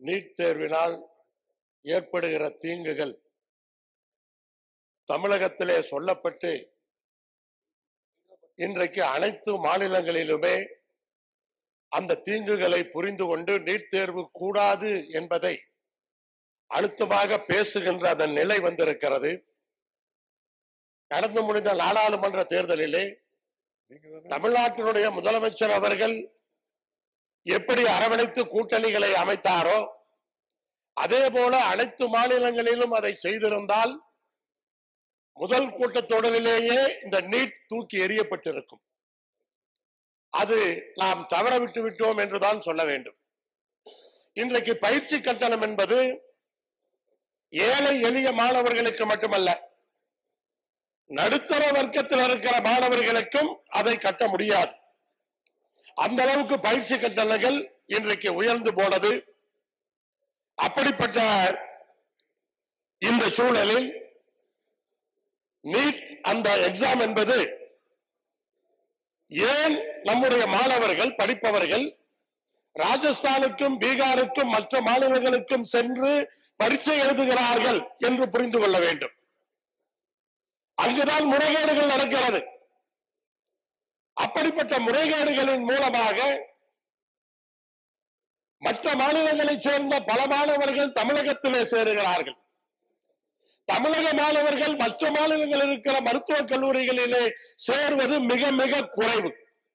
NEET தேர்வினால் ஏற்படுகிற தீங்குகள் தமிழகத்திலே சொல்லப்பட்டு இன்றைக்கு அனைத்து மாநிலங்களிலுமே அந்த தீங்குகளை புரிந்து கொண்டு நீட் தேர்வு கூடாது என்பதை அழுத்தமாக பேசுகின்ற அதன் நிலை வந்திருக்கிறது நடந்து முடிந்த நாடாளுமன்ற தேர்தலிலே தமிழ்நாட்டினுடைய முதலமைச்சர் அவர்கள் எப்படி அரவணைத்து கூட்டணிகளை அமைத்தாரோ அதே போல அனைத்து மாநிலங்களிலும் அதை செய்திருந்தால் முதல் கூட்டத்தொடரிலேயே இந்த நீட் தூக்கி எறியப்பட்டிருக்கும் அது நாம் தவற விட்டு விட்டோம் என்றுதான் சொல்ல வேண்டும் இன்றைக்கு பயிற்சி கட்டணம் என்பது ஏழை எளிய மாணவர்களுக்கு மட்டுமல்ல நடுத்தர வர்க்கத்தில் இருக்கிற மாணவர்களுக்கும் அதை கட்ட முடியாது அந்த அளவுக்கு பயிற்சி கட்டணங்கள் இன்றைக்கு உயர்ந்து போனது அப்படிப்பட்ட இந்த சூழலில் நீட் அந்த எக்ஸாம் என்பது ஏன் நம்முடைய மாணவர்கள் படிப்பவர்கள் ராஜஸ்தானுக்கும் பீகாருக்கும் மற்ற மாநிலங்களுக்கும் சென்று பரீட்சை எழுதுகிறார்கள் என்று புரிந்து கொள்ள வேண்டும் அங்குதான் முறைகேடுகள் நடக்கிறது அப்படிப்பட்ட முறைகேடுகளின் மூலமாக மற்ற மாநிலங்களைச் சேர்ந்த பல மாணவர்கள் தமிழகத்திலே சேருகிறார்கள் தமிழக மாணவர்கள் மற்ற மாநிலங்களில் இருக்கிற மருத்துவக் கல்லூரிகளிலே சேர்வது மிக மிக குறைவு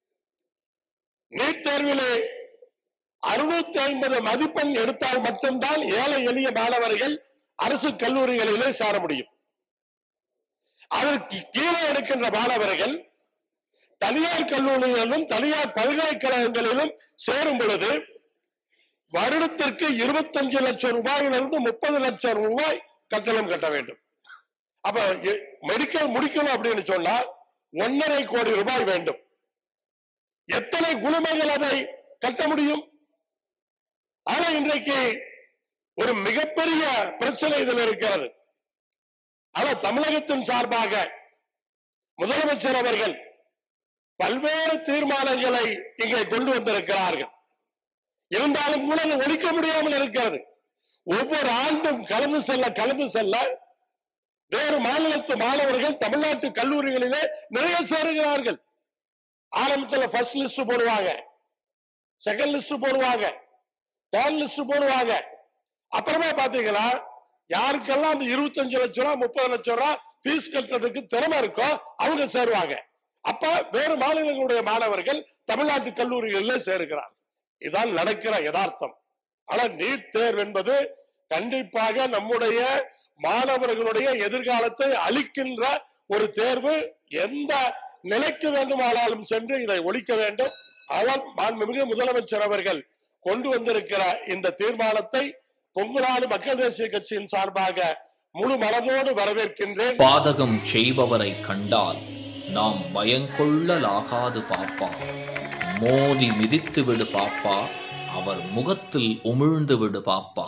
நீட் தேர்விலே அறுநூத்தி ஐம்பது மதிப்பெண் எடுத்தால் மட்டும்தான் ஏழை எளிய மாணவர்கள் அரசு கல்லூரிகளிலே சேர முடியும் அதற்கு கீழே எடுக்கின்ற மாணவர்கள் தனியார் கல்லூரிகளிலும் தனியார் பல்கலைக்கழகங்களிலும் சேரும் பொழுது வருடத்திற்கு இருபத்தஞ்சு லட்சம் ரூபாயிலிருந்து முப்பது லட்சம் ரூபாய் கட்டணம் கட்ட வேண்டும் அப்ப எ- மெடிக்கல் முடிக்கணும் அப்படின்னு சொன்னா ஒன்னரை கோடி ரூபாய் வேண்டும் எத்தனை குழுமைகள் அதை கட்ட முடியும் ஆனா இன்றைக்கு ஒரு மிகப்பெரிய பிரச்சனை இதில் இருக்கிறது ஆனா தமிழகத்தின் சார்பாக முதலமைச்சர் அவர்கள் பல்வேறு தீர்மானங்களை இங்கே கொண்டு வந்திருக்கிறார்கள் இருந்தாலும் கூட அதை ஒழிக்க முடியாமல் இருக்கிறது ஒவ்வொரு ஆண்டும் கலந்து செல்ல கலந்து செல்ல வேறு மாநிலத்து மாணவர்கள் தமிழ்நாட்டு கல்லூரிகளிலே நிறைய சேருகிறார்கள் ஆரம்பத்துல ஃபர்ஸ்ட் லிஸ்ட் போடுவாங்க செகண்ட் லிஸ்ட் போடுவாங்க தேர்ட் லிஸ்ட் போடுவாங்க அப்புறமா பாத்தீங்கன்னா யாருக்கெல்லாம் அந்த இருபத்தஞ்சு லட்சம் ரூபா முப்பது லட்சம் ரூபா ஃபீஸ் கட்டுறதுக்கு திறமை இருக்கோ அவங்க சேருவாங்க அப்ப வேறு மாநிலங்களுடைய மாணவர்கள் தமிழ்நாட்டு கல்லூரிகளில் சேருகிறார் இதான் நடக்கிற யதார்த்தம் ஆனா நீட் தேர்வு என்பது கண்டிப்பாக நம்முடைய மாணவர்களுடைய எதிர்காலத்தை அளிக்கின்ற ஒரு தேர்வு எந்த நிலைக்கு வேண்டுமானாலும் சென்று இதை ஒழிக்க வேண்டும் ஆனால் மாண்புமிகு முதலமைச்சர் அவர்கள் கொண்டு வந்திருக்கிற இந்த தீர்மானத்தை கொங்குநாடு மக்கள் தேசிய கட்சியின் சார்பாக முழு மனதோடு வரவேற்கின்றேன் பாதகம் செய்பவரை கண்டால் நாம் பயங்கொள்ளலாகாது பாப்பா மோதி மிதித்து விடு பாப்பா அவர் முகத்தில் உமிழ்ந்து விடு பாப்பா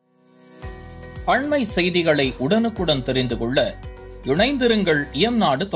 அண்மை செய்திகளை உடனுக்குடன் தெரிந்து கொள்ள இணைந்திருங்கள் இயம்நாடு